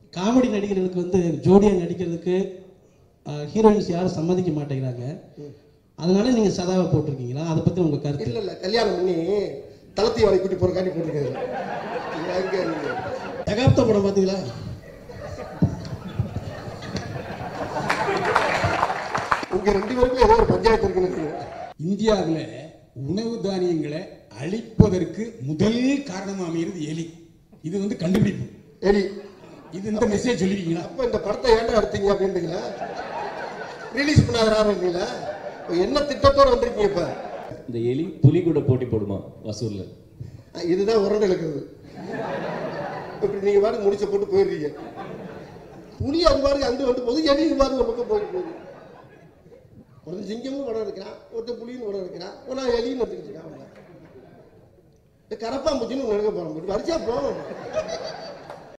Comedy நடிகர்களுக்கு வந்து ஜோடியாக நடிக்கிறதுக்கு ஹீரோயின்ஸ் யாரும் சம்மதிக்க மாட்டேங்கிறாங்க அதனால நீங்கள் சதாவை போட்டிருக்கீங்களா அதை பற்றி உங்கள் கருத்து இல்ல இல்ல கல்யாணம் பண்ணி தளத்தி வாழை கூட்டி போறக்காண்டி போட்டுருக்காரு எங்க நீங்க தகாப்த படம் பார்த்தீங்களா உங்க ரெண்டு பேருக்கும் ஏதோ ஒரு பஞ்சாயத்து இருக்குன்னு நினைக்கிறேன். இந்தியாவில் உணவு தானியங்களை அழிப்பதற்கு முதல் காரணமாக அமைகிறது எலி இது வந்து கண்டுபிடிப்பு எலி இது இந்த மெசேஜ் சொல்லிருக்கீங்களா அப்ப இந்த படத்தை ஏன்டா எடுத்தீங்க அப்படின்றீங்களா ரிலீஸ் பண்ணாதீங்களா இப்ப என்ன திட்டத்தோட வந்திருக்கீங்க இப்ப இந்த எலி புலி கூட போட்டி போடுமா வசூல்ல அஹ் இதுதான் உரண்டு இழக்கிறது இப்படி நீங்க பாருங்க முடிச்ச போட்டு போயிடுறீங்க புலி அது பாருங்க அங்க வந்து போது எலி இது பாருங்க பக்கம் போயிட்டு போகுது ஒருத்தன் சிங்கமும் படம் எடுக்கிறான் ஒருத்தன் புலின்னு படம் எடுக்கிறான் நான் எலின்னு எடுத்துக்கிட்டு இருக்கான் அவன். இந்த கரப்பாம்பூச்சின்னு ஒன்று எடுக்க போறோம் வரிசையா போவோம்